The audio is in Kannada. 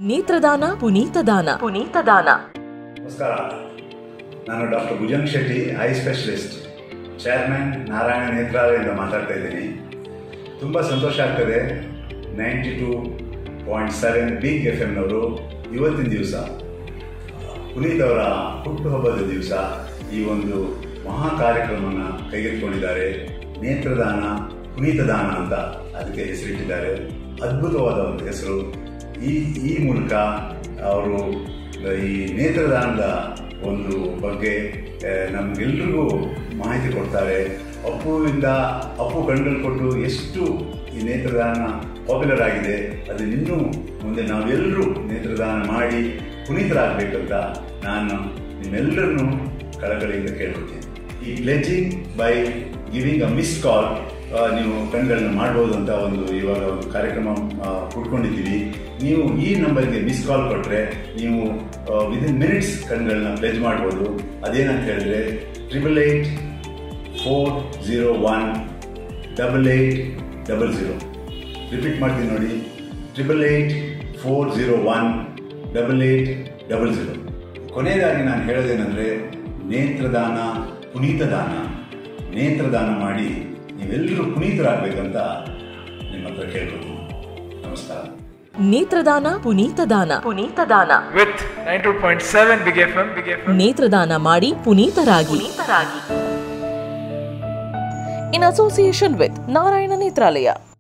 ನೇತ್ರದಾನ ಪುನೀತದಾನ ಪುನೀತದಾನ ನಮಸ್ಕಾರ ನಾನು doctor Bhujang Shetty eye specialist chairman Narayana ನೇತ್ರಾಲಯದಿಂದ ಮಾತಾಡ್ತಾ ಇದ್ದೀನಿ ತುಂಬ ಸಂತೋಷ ಆಗ್ತದೆ ninety two point seven big F ಎಮ್ನವರು ಇವತ್ತಿನ ದಿವಸ ಪುನೀತ್ ಅವರ ಹುಟ್ಟುಹಬ್ಬದ ದಿವಸ ಈ ಒಂದು ಮಹಾ ಕಾರ್ಯಕ್ರಮವನ್ನು ಕೈಗೆತ್ತಿಕೊಂಡಿದ್ದಾರೆ ನೇತ್ರದಾನ ಪುನೀತದಾನ ಅಂತ ಅದಕ್ಕೆ ಹೆಸರಿಟ್ಟಿದ್ದಾರೆ ಅದ್ಭುತವಾದ ಒಂದು ಹೆಸರು ಈ ಈ ಮೂಲಕ ಅವರು ಈ ನೇತ್ರದಾನದ ಒಂದು ಬಗ್ಗೆ ಆ, ನಮ್ಗೆಲ್ರಿಗೂ ಮಾಹಿತಿ ಕೊಡ್ತಾರೆ ಅಪ್ಪುವಿಂದ ಅಪ್ಪು ಕಣ್ಗಳು ಕೊಟ್ಟು ಎಷ್ಟು ಈ ನೇತ್ರದಾನ ಪಾಪ್ಯುಲರ್ ಆಗಿದೆ ಅದು ಇನ್ನೂ ಮುಂದೆ ನಾವೆಲ್ಲರೂ ನೇತ್ರದಾನ ಮಾಡಿ ಪುನೀತರಾಗಬೇಕಂತ ನಾನು ನಿಮ್ಮೆಲ್ಲರನ್ನು ಕಳಕಳಿಯಿಂದ ಕೇಳ್ಕೊತೀನಿ ಈ pledging by giving a miss call ನೀವು ಕಣ್ಗಳನ್ನ ಮಾಡ್ಬೋದು ಅಂತ ಒಂದು ಇವಾಗ ಒಂದು ಕಾರ್ಯಕ್ರಮ ಆ, ಹುಡ್ಕೊಂಡಿದ್ದೀವಿ ನೀವು ಈ ನಂಬರ್ಗೆ ಮಿಸ್ ಕಾಲ್ ಕೊಟ್ಟರೆ ನೀವು ವಿದಿನ್ ಮಿನಿಟ್ಸ್ ಕಣ್ಗಳನ್ನ ಪ್ಲೆಜ್ ಮಾಡ್ಬೋದು ಅದೇನಂತ ಹೇಳಿದ್ರೆ triple eight four zero one double eight double zero repeat ಮಾಡ್ತೀನಿ ನೋಡಿ triple eight four zero one double eight double zero ಕೊನೆಯದಾಗಿ ನಾನು ಹೇಳೋದೇನೆಂದರೆ ನೇತ್ರದಾನ ಪುನೀತದಾನ ನೇತ್ರದಾನ ಮಾಡಿ ನೀವೆಲ್ಲರೂ ಪುನೀತರಾಗಬೇಕಂತ ನಿಮ್ಮ ಹತ್ರ ಕೇಳ್ಬೋದು ನಮಸ್ಕಾರ ನೇತ್ರದಾನ ಪುನೀತದಾನ ಪುನೀತದಾನ with 92.7 Big FM, Big FM. ನೇತ್ರದಾನ ಮಾಡಿ ಪುನೀತರಾಗಿ in association with Narayana Netralaya